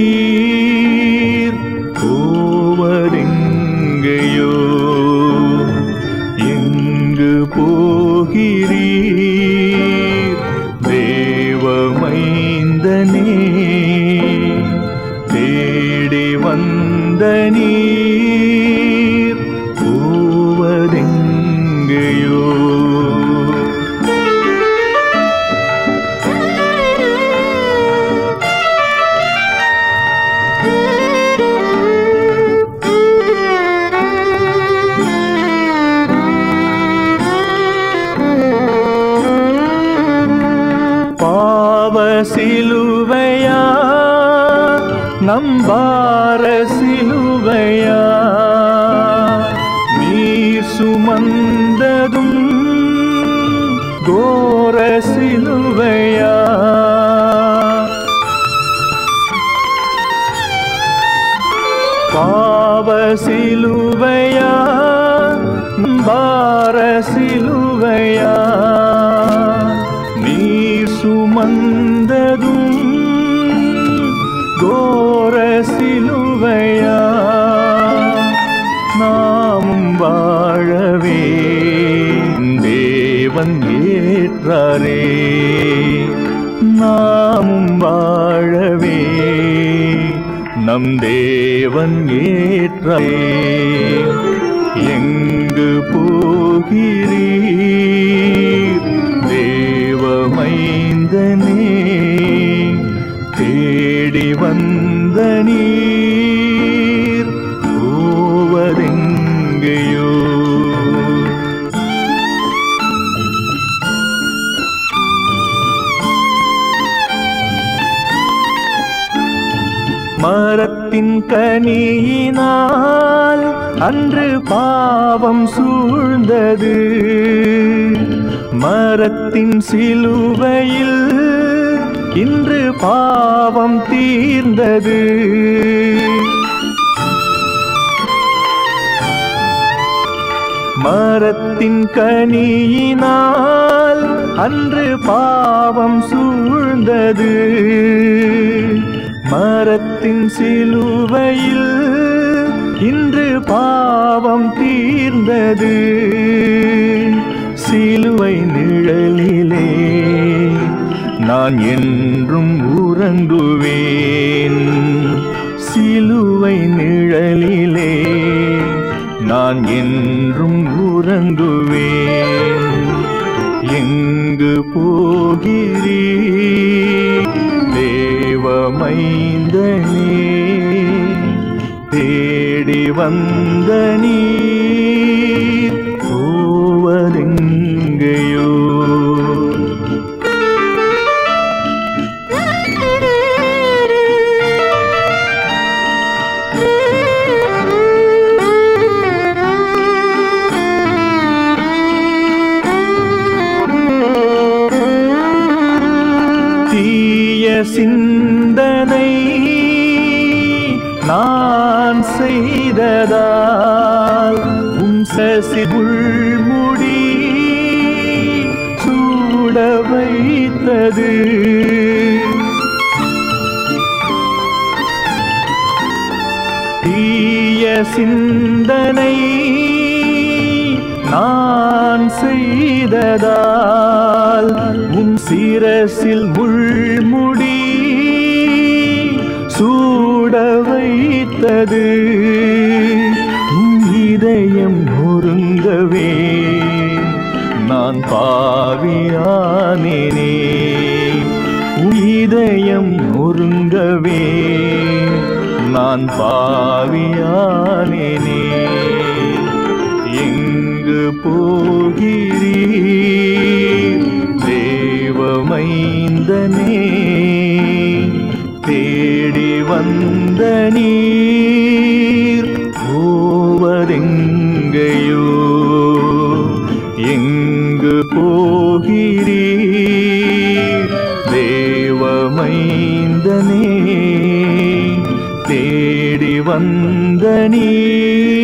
நீர் போவதெங்கையோ எங்கு போகிறீர் தேவமைந்தனே தேடி வந்த நீர் போவதெங்கையோ பாவ சிலுவையா நம்பார சிலுவையா நீர் சுமந்ததும் கோர சிலுவையா பாவ சிலுவையா நம்பார சிலுவையா நீர் சுமந்ததும் கோர சிலுவையா நாமும் வாழவே தேவன் ஏற்றாரே நாமும் வாழவே நம் தேவன் ஏற்றாரே எங்கு போகிறீர் தேவமைந்தனே தேடி வந்த நீர் போவதெங்கையோ மரத்தின் கனியினால் அன்று பாவம் சூழ்ந்தது மரத்தின் சிலுவையில் இன்று பாவம் தீர்ந்தது மரத்தின் கனியினால் அன்று பாவம் சூழ்ந்தது மரத்தின் சிலுவையில் இன்று பாவம் தீர்ந்தது சிலுவை நிழலிலே நான் என்றும் உறங்குவேன் சிலுவை நிழலிலே நான் என்றும் உறங்குவேன் எங்கு போகிறீ தேவமைந்தனே தேடி வந்த நீர் போவதெங்கையோ தீய சிந்தனை நான் செய்ததால் உன் சசி உள்முடி சூட வைத்தது தீய சிந்தனை நான் செய்ததால் உன் சிரசில் முள்முடி சூட வைத்தது உன் இதயம் நொறுங்கவே நான் பாவியானேனே உன் இதயம் நொறுங்கவே நான் பாவியானேனே எங்கு போகிறீர் தேவமைந்தனே தேடி வந்த நீர் போவதெங்கையோ எங்கு போகிறீர் தேவமைந்தனே தேடி வந்த நீர்